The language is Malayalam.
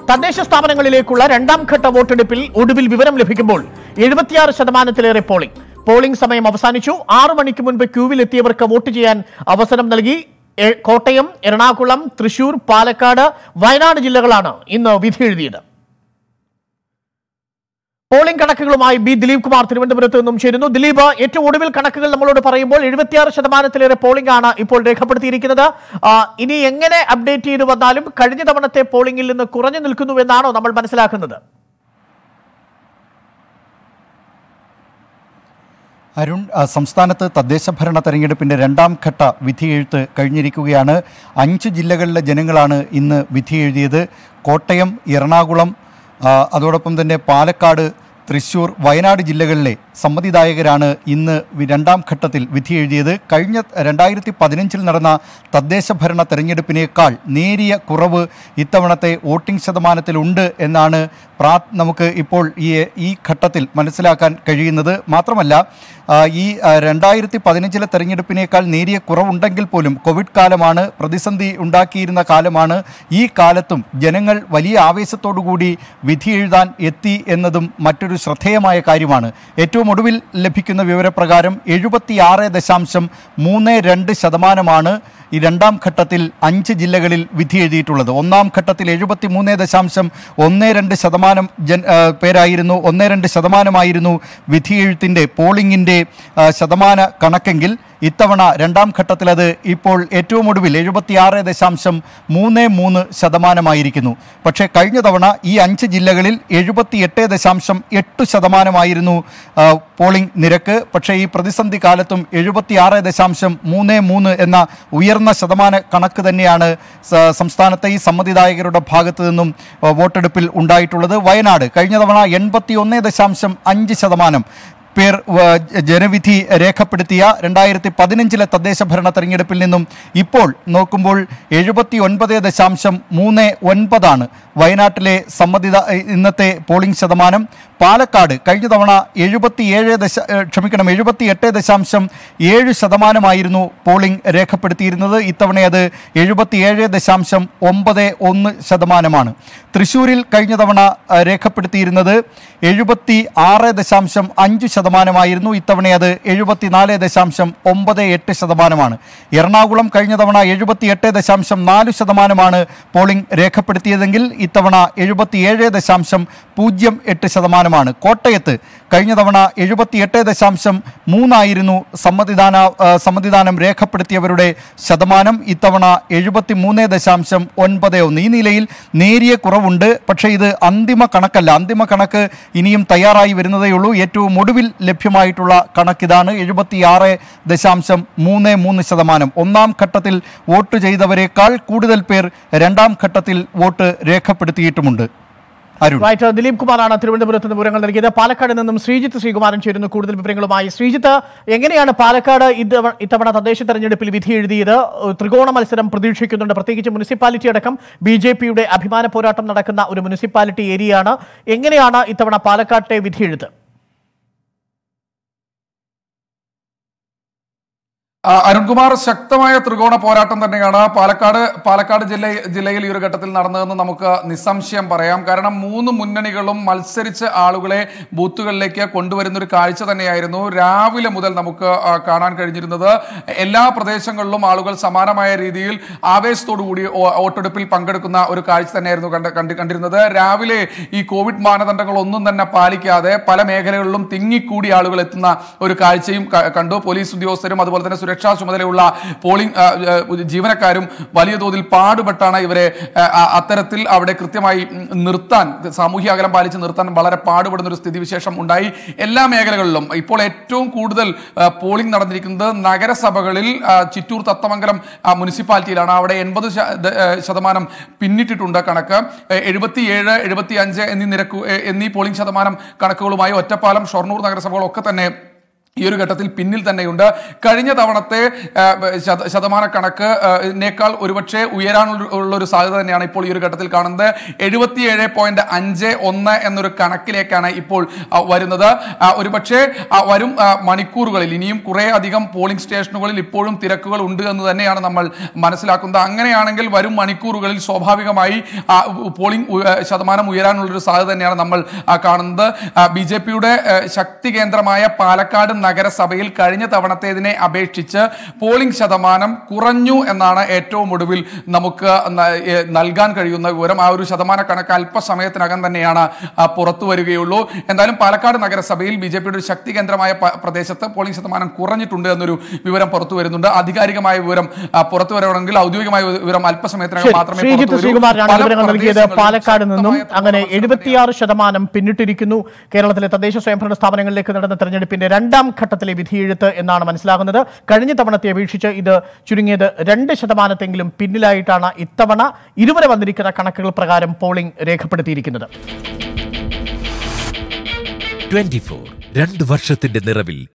തദ്ദേശ സ്ഥാപനങ്ങളിലേക്കുള്ള രണ്ടാം ഘട്ട വോട്ടെടുപ്പിൽ ഒടുവിൽ വിവരം ലഭിക്കുമ്പോൾ എഴുപത്തിയാറ് ശതമാനത്തിലേറെ പോളിംഗ് പോളിംഗ് സമയം അവസാനിച്ചു ആറു മണിക്ക് മുൻപ് ക്യൂവിലെത്തിയവർക്ക് വോട്ട് ചെയ്യാൻ അവസരം നൽകി എ- കോട്ടയം എറണാകുളം തൃശൂർ പാലക്കാട് വയനാട് ജില്ലകളാണ് ഇന്ന് വിധി എഴുതിയത് പോളിംഗ് കണക്കുകളുമായി ബി ദിലീപ് കുമാർ തിരുവനന്തപുരത്ത് നിന്നും ചേരുന്നു ദിലീപ് ഏറ്റവും ഒടുവിൽ കണക്കുകൾ നമ്മളോട് പറയുമ്പോൾ എഴുപത്തിയാറ് ശതമാനത്തിലേറെ പോളിംഗ് ആണ് ഇപ്പോൾ രേഖപ്പെടുത്തിയിരിക്കുന്നത് ആ, ഇനി എങ്ങനെ അപ്ഡേറ്റ് ചെയ്തു വന്നാലും കഴിഞ്ഞ തവണത്തെ പോളിംഗിൽ നിന്ന് കുറഞ്ഞു നിൽക്കുന്നുവെന്നാണോ നമ്മൾ മനസ്സിലാക്കുന്നത് അരുൺ ആ, സംസ്ഥാനത്ത് തദ്ദേശ ഭരണ തെരഞ്ഞെടുപ്പിന്റെ രണ്ടാം ഘട്ട വിധിയെഴുത്ത് കഴിഞ്ഞിരിക്കുകയാണ് അഞ്ച് ജില്ലകളിലെ ജനങ്ങളാണ് ഇന്ന് വിധി എഴുതിയത് കോട്ടയം എറണാകുളം ആ, അതോടൊപ്പം തന്നെ പാലക്കാട് തൃശൂർ വയനാട് ജില്ലകളിലെ സമ്മതിദായകരാണ് ഇന്ന് വി- രണ്ടാം ഘട്ടത്തിൽ വിധി എഴുതിയത് കഴിഞ്ഞ രണ്ടായിരത്തി പതിനഞ്ചിൽ നടന്ന തദ്ദേശ ഭരണ തെരഞ്ഞെടുപ്പിനേക്കാൾ നേരിയ കുറവ് ഇത്തവണത്തെ വോട്ടിംഗ് ശതമാനത്തിലുണ്ട് എന്നാണ് പ്രാ നമുക്ക് ഇപ്പോൾ ഈ ഈ ഘട്ടത്തിൽ മനസ്സിലാക്കാൻ കഴിയുന്നത് മാത്രമല്ല ആ, ഈ രണ്ടായിരത്തി പതിനഞ്ചിലെ തെരഞ്ഞെടുപ്പിനേക്കാൾ നേരിയ കുറവുണ്ടെങ്കിൽ പോലും കോവിഡ് കാലമാണ് പ്രതിസന്ധി ഉണ്ടാക്കിയിരുന്ന കാലമാണ് ഈ കാലത്തും ജനങ്ങൾ വലിയ ആവേശത്തോടു കൂടി വിധി എഴുതാൻ എത്തി എന്നതും മറ്റൊരു ശ്രദ്ധേയമായ കാര്യമാണ് ഏറ്റവും ഒടുവിൽ ലഭിക്കുന്ന വിവരപ്രകാരം എഴുപത്തിയാറ് ദശാംശം മൂന്ന് രണ്ട് ശതമാനമാണ് ഈ രണ്ടാം ഘട്ടത്തിൽ അഞ്ച് ജില്ലകളിൽ വിധി എഴുതിയിട്ടുള്ളത് ഒന്നാം ഘട്ടത്തിൽ എഴുപത്തി മൂന്ന് ദശാംശം ഒന്ന് രണ്ട് ശതമാനം ജൻ ആ, പേരായിരുന്നു ഒന്ന് രണ്ട് ശതമാനമായിരുന്നു വിധി എഴുത്തിൻ്റെ പോളിംഗിൻ്റെ ആ, ശതമാന കണക്കെങ്കിൽ ഇത്തവണ രണ്ടാം ഘട്ടത്തിൽ അത് ഇപ്പോൾ ഏറ്റവും ഒടുവിൽ എഴുപത്തിയാറ് ദശാംശം മൂന്ന് മൂന്ന് ശതമാനമായിരിക്കുന്നു പക്ഷേ കഴിഞ്ഞ തവണ ഈ അഞ്ച് ജില്ലകളിൽ എഴുപത്തിയെട്ട് ദശാംശം എട്ട് ശതമാനമായിരുന്നു ആ, പോളിംഗ് നിരക്ക് പക്ഷേ ഈ പ്രതിസന്ധി കാലത്തും എഴുപത്തിയാറ് ദശാംശം മൂന്ന് മൂന്ന് എന്ന ഉയർന്ന ശതമാന കണക്ക് തന്നെയാണ് സ- സംസ്ഥാനത്തെ ഈ സമ്മതിദായകരുടെ ഭാഗത്തു നിന്നും ആ, വോട്ടെടുപ്പിൽ ഉണ്ടായിട്ടുള്ളത് വയനാട് കഴിഞ്ഞ തവണ എൺപത്തി ഒന്ന് ദശാംശം അഞ്ച് ശതമാനം പേർ വ- ജനവിധി രേഖപ്പെടുത്തിയ രണ്ടായിരത്തി പതിനഞ്ചിലെ തദ്ദേശ ഭരണ തെരഞ്ഞെടുപ്പിൽ നിന്നും ഇപ്പോൾ നോക്കുമ്പോൾ എഴുപത്തി ഒൻപത് ദശാംശം മൂന്ന് ഒൻപതാണ് വയനാട്ടിലെ സമ്മതിദ ഇന്നത്തെ പോളിംഗ് ശതമാനം പാലക്കാട് കഴിഞ്ഞ തവണ എഴുപത്തിയേഴ് ദശ ഏഹ് ക്ഷമിക്കണം എഴുപത്തി എട്ട് ദശാംശം ഏഴ് ശതമാനമായിരുന്നു പോളിംഗ് രേഖപ്പെടുത്തിയിരുന്നത് ഇത്തവണ അത് എഴുപത്തിയേഴ് ദശാംശം ഒമ്പത് ഒന്ന് ശതമാനമാണ് തൃശ്ശൂരിൽ കഴിഞ്ഞ തവണ ആ, രേഖപ്പെടുത്തിയിരുന്നത് എഴുപത്തി ആറ് ദശാംശം അഞ്ച് ശതമാനമായിരുന്നു ഇത്തവണ അത് എഴുപത്തിനാല് ദശാംശം ഒമ്പത് എട്ട് ശതമാനമാണ് എറണാകുളം കഴിഞ്ഞ തവണ എഴുപത്തി എട്ട് ദശാംശം നാല് ശതമാനമാണ് പോളിംഗ് രേഖപ്പെടുത്തിയതെങ്കിൽ ഇത്തവണ എഴുപത്തിയേഴ് ദശാംശം പൂജ്യം എട്ട് ശതമാനമാണ് കോട്ടയത്ത് കഴിഞ്ഞ തവണ എഴുപത്തിയെട്ട് ദശാംശം മൂന്നായിരുന്നു സമ്മതിദാന ആ, സമ്മതിദാനം രേഖപ്പെടുത്തിയവരുടെ ശതമാനം ഇത്തവണ എഴുപത്തി മൂന്ന് ദശാംശം ഒൻപത് ഒന്ന് ഈ നിലയിൽ നേരിയ കുറവുണ്ട് പക്ഷേ ഇത് അന്തിമ കണക്കല്ല അന്തിമ കണക്ക് ഇനിയും തയ്യാറായി വരുന്നതേയുള്ളൂ ഏറ്റവും ഒടുവിൽ ലഭ്യമായിട്ടുള്ള കണക്കിതാണ് എഴുപത്തിയാറ് ദശാംശം മൂന്ന് മൂന്ന് ശതമാനം ഒന്നാം ഘട്ടത്തിൽ വോട്ട് ചെയ്തവരെക്കാൾ കൂടുതൽ പേർ രണ്ടാം ഘട്ടത്തിൽ വോട്ട് രേഖപ്പെടുത്തിയിട്ടുമുണ്ട് അരുൺ റൈറ്റ് ദിലീപ് കുമാറാണ് തിരുവനന്തപുരത്ത് നിന്ന് വിവരങ്ങൾ നൽകിയത് പാലക്കാട് നിന്നും ശ്രീജിത്ത് ശ്രീകുമാരൻ ചേരുന്നു കൂടുതൽ വിവരങ്ങളുമായി ശ്രീജിത്ത് എങ്ങനെയാണ് പാലക്കാട് ഇത്തവണ ഇത്തവണ തദ്ദേശ തെരഞ്ഞെടുപ്പിൽ വിധി എഴുതിയത് ഏഹ് ത്രികോണ മത്സരം പ്രതീക്ഷിക്കുന്നുണ്ട് പ്രത്യേകിച്ച് മുനിസിപ്പാലിറ്റി അടക്കം ബി ജെ പിയുടെ അഭിമാന പോരാട്ടം നടക്കുന്ന ഒരു മുനിസിപ്പാലിറ്റി ഏരിയയാണ് എങ്ങനെയാണ് ഇത്തവണ പാലക്കാട്ടെ വിധി എഴുത്ത് ആ, അരുൺകുമാർ ശക്തമായ ത്രികോണ പോരാട്ടം തന്നെയാണ് പാലക്കാട് പാലക്കാട് ജില്ല ജില്ലയിൽ ഈ ഒരു ഘട്ടത്തിൽ നടന്നതെന്ന് നമുക്ക് നിസ്സംശയം പറയാം കാരണം മൂന്ന് മുന്നണികളും മത്സരിച്ച് ആളുകളെ ബൂത്തുകളിലേക്ക് കൊണ്ടുവരുന്ന ഒരു കാഴ്ച തന്നെയായിരുന്നു രാവിലെ മുതൽ നമുക്ക് ആ, കാണാൻ കഴിഞ്ഞിരുന്നത് എല്ലാ പ്രദേശങ്ങളിലും ആളുകൾ സമാനമായ രീതിയിൽ ആവേശത്തോടു കൂടി വോ- വോട്ടെടുപ്പിൽ പങ്കെടുക്കുന്ന ഒരു കാഴ്ച തന്നെയായിരുന്നു കണ്ട് കണ്ട് കണ്ടിരുന്നത് രാവിലെ ഈ കോവിഡ് മാനദണ്ഡങ്ങൾ ഒന്നും തന്നെ പാലിക്കാതെ പല മേഖലകളിലും തിങ്ങിക്കൂടി ആളുകൾ എത്തുന്ന ഒരു കാഴ്ചയും ക- കണ്ടു പോലീസ് ഉദ്യോഗസ്ഥരും അതുപോലെ തന്നെ സുരക്ഷാ ചുമതലയുള്ള പോളിംഗ് ആ, ആ, ജീവനക്കാരും വലിയ തോതിൽ പാടുപെട്ടാണ് ഇവരെ ആ, ആ, അത്തരത്തിൽ അവിടെ കൃത്യമായി ഉം, നിർത്താൻ സാമൂഹ്യ അകലം പാലിച്ച് നിർത്താൻ വളരെ പാടുപെടുന്ന ഒരു സ്ഥിതിവിശേഷം ഉണ്ടായി എല്ലാ മേഖലകളിലും ഇപ്പോൾ ഏറ്റവും കൂടുതൽ ആ, പോളിംഗ് നടന്നിരിക്കുന്നത് നഗരസഭകളിൽ ആ, ചിറ്റൂർ തത്തമംഗലം ആ, മുനിസിപ്പാലിറ്റിയിലാണ് അവിടെ എൺപത് ശതമാനം പിന്നിട്ടിട്ടുണ്ട് കണക്ക് എഴുപത്തിയേഴ് എഴുപത്തി അഞ്ച് എന്നീ നിരക്ക് എന്നീ പോളിംഗ് ശതമാനം കണക്കുകളുമായി ഒറ്റപ്പാലം ഷൊർണൂർ നഗരസഭകളൊക്കെ തന്നെ ഈ ഒരു ഘട്ടത്തിൽ പിന്നിൽ തന്നെയുണ്ട് കഴിഞ്ഞ തവണത്തെ ആ, ശത- ശതമാന കണക്ക് ആ, നേക്കാൾ ഒരുപക്ഷെ ഉയരാനുള്ള ഉള്ള ഒരു സാധ്യത തന്നെയാണ് ഇപ്പോൾ ഈ ഒരു ഘട്ടത്തിൽ കാണുന്നത് എഴുപത്തിയേഴ് പോയിന്റ് അഞ്ച് ഒന്ന് എന്നൊരു കണക്കിലേക്കാണ് ഇപ്പോൾ ആ, വരുന്നത് ആ, ഒരുപക്ഷെ ആ, വരും ആ, മണിക്കൂറുകളിൽ ഇനിയും കുറെ അധികം പോളിംഗ് സ്റ്റേഷനുകളിൽ ഇപ്പോഴും തിരക്കുകൾ ഉണ്ട് എന്ന് തന്നെയാണ് നമ്മൾ മനസ്സിലാക്കുന്നത് അങ്ങനെയാണെങ്കിൽ വരും മണിക്കൂറുകളിൽ സ്വാഭാവികമായി ആ, പോളിംഗ് ഉ- ശതമാനം ഉയരാനുള്ളൊരു സാധ്യത തന്നെയാണ് നമ്മൾ ആ, കാണുന്നത് ബി ജെ പിയുടെ ശക്തി കേന്ദ്രമായ പാലക്കാട് നഗരസഭയിൽ കഴിഞ്ഞ തവണത്തേതിനെ അപേക്ഷിച്ച് പോളിംഗ് ശതമാനം കുറഞ്ഞു എന്നാണ് ഏറ്റവും ഒടുവിൽ നമുക്ക് ന- ഏ, നൽകാൻ കഴിയുന്ന വിവരം ആ ഒരു ശതമാന കണക്ക് അല്പസമയത്തിനകം തന്നെയാണ് ആ, പുറത്തു വരികയുള്ളൂ എന്തായാലും പാലക്കാട് നഗരസഭയിൽ ബി ജെ പിയുടെ ഒരു ശക്തി കേന്ദ്രമായ പ- പ്രദേശത്ത് പോളിംഗ് ശതമാനം കുറഞ്ഞിട്ടുണ്ട് എന്നൊരു വിവരം പുറത്തു വരുന്നുണ്ട് ആധികാരികമായ വിവരം ആ, പുറത്തു വരണമെങ്കിൽ ഔദ്യോഗികമായ വിവരം അല്പസമയത്തിനകം ശരി മാത്രമേ ശ്രീജിത്ത് പുറത്തു വരൂ. ശ്രീകുമാറിനാണ് പല വിവരങ്ങൾ നൽകിയത് പ്രദേശങ്ങളിലും പാലക്കാട് നിന്നും ശക്തമായ അങ്ങനെ തുറന്ന എഴുപത്തിയാറ് ശതമാനം പിന്നിട്ടിരിക്കുന്നു കേരളത്തിലെ തദ്ദേശ സ്വയംഭരണ സ്ഥാപനങ്ങളിലേക്ക് നടന്ന തെരഞ്ഞെടുപ്പിന്റെ രണ്ടാം ഘട്ടത്തിലെ വിധിയെഴുത്ത് എന്നാണ് മനസ്സിലാകുന്നത് കഴിഞ്ഞ തവണത്തെ അപേക്ഷിച്ച് ഇത് ചുരുങ്ങിയത് രണ്ട് ശതമാനത്തെങ്കിലും പിന്നിലായിട്ടാണ് ഇത്തവണ ഇതുവരെ വന്നിരിക്കുന്ന കണക്കുകൾ പ്രകാരം പോളിംഗ് രേഖപ്പെടുത്തിയിരിക്കുന്നത് ട്വന്റി ഫോർ രണ്ട് വർഷത്തിന്റെ നിറവിൽ